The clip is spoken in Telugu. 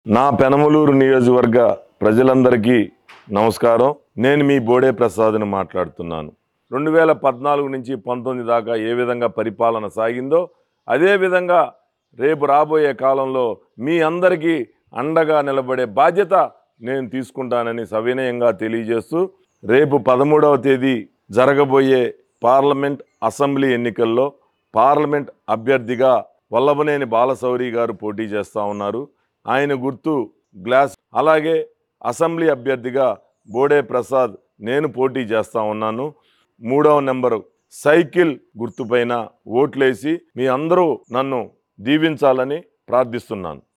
నా పెనమలూరు నియోజకవర్గ ప్రజలందరికీ నమస్కారం నేను మీ బోడే ప్రసాద్ని మాట్లాడుతున్నాను రెండు వేల పద్నాలుగు నుంచి పంతొమ్మిది దాకా ఏ విధంగా పరిపాలన సాగిందో అదే విధంగా రేపు రాబోయే కాలంలో మీ అందరికీ అండగా నిలబడే బాధ్యత నేను తీసుకుంటానని సవినయంగా తెలియజేస్తూ రేపు పదమూడవ తేదీ జరగబోయే పార్లమెంట్ అసెంబ్లీ ఎన్నికల్లో పార్లమెంట్ అభ్యర్థిగా వల్లభనేని బాలశౌరి గారు పోటీ చేస్తూ ఉన్నారు ఆయన గుర్తు గ్లాస్ అలాగే అసెంబ్లీ అభ్యర్థిగా బోడే ప్రసాద్ నేను పోటీ చేస్తూ ఉన్నాను మూడవ నెంబరు సైకిల్ గుర్తుపైన ఓట్లేసి మీ అందరూ నన్ను దీవించాలని ప్రార్థిస్తున్నాను